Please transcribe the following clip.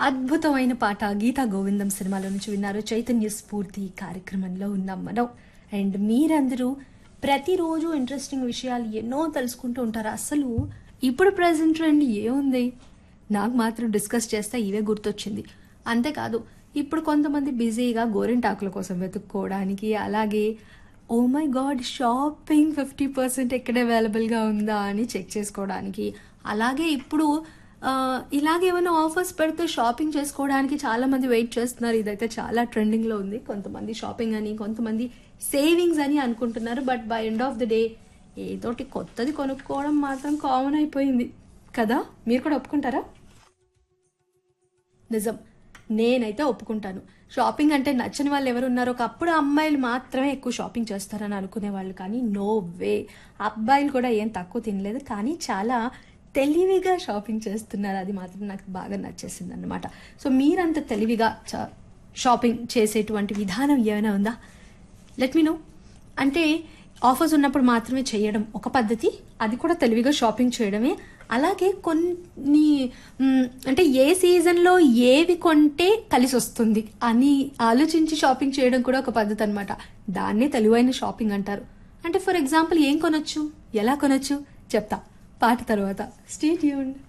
అద్భుతమైన పాట గీతా గోవిందం సినిమాలో నుంచి విన్నారు చైతన్య స్ఫూర్తి కార్యక్రమంలో ఉన్నాం మనం అండ్ మీరందరూ ప్రతిరోజు ఇంట్రెస్టింగ్ విషయాలు ఎన్నో తెలుసుకుంటూ ఉంటారు అసలు ఇప్పుడు ప్రజెంట్ ట్రెండ్ ఏముంది నాకు మాత్రం డిస్కస్ చేస్తే ఇవే గుర్తొచ్చింది అంతేకాదు ఇప్పుడు కొంతమంది బిజీగా గోరింటాకుల కోసం వెతుక్కోవడానికి అలాగే oh my god shopping fifty percent ఎక్కడ అవైలబుల్గా ఉందా అని చెక్ చేసుకోవడానికి అలాగే ఇప్పుడు ఆ, ఇలాగే ఏమైనా ఆఫర్స్ పెడితే షాపింగ్ చేసుకోవడానికి చాలా మంది వెయిట్ చేస్తున్నారు ఇదైతే చాలా ట్రెండింగ్లో ఉంది కొంతమంది షాపింగ్ అని కొంతమంది సేవింగ్స్ అని అనుకుంటున్నారు but by end of the day ఏదోటి కొత్తది కొనుక్కోవడం మాత్రం కామన్ అయిపోయింది కదా మీరు కూడా ఒప్పుకుంటారా నిజం నేనైతే ఒప్పుకుంటాను షాపింగ్ అంటే నచ్చని వాళ్ళు ఎవరు ఉన్నారో ఒకప్పుడు అమ్మాయిలు మాత్రమే ఎక్కువ షాపింగ్ చేస్తారని అనుకునే వాళ్ళు కానీ నో వే అబ్బాయిలు కూడా ఏం తక్కువ తినలేదు కానీ చాలా తెలివిగా షాపింగ్ చేస్తున్నారు అది మాత్రం నాకు బాగా నచ్చేసింది అనమాట సో మీరంత తెలివిగా చ- షాపింగ్ చేసేటువంటి విధానం ఏమైనా ఉందా లెట్ మీ నో అంటే ఆఫర్స్ ఉన్నప్పుడు మాత్రమే చేయడం ఒక పద్ధతి అది కూడా తెలివిగా షాపింగ్ చేయడమే అలాగే కొన్ని మ్, అంటే ఏ సీజన్లో ఏవి కొంటే కలిసి వస్తుంది అని ఆలోచించి షాపింగ్ చేయడం కూడా ఒక పద్ధతి అనమాట దాన్నే తెలివైన షాపింగ్ అంటారు అంటే ఫర్ ఎగ్జాంపుల్ ఏం కొనొచ్చు ఎలా కొనొచ్చు చెప్తా పాట తర్వాత స్టే ట్యూన్డ్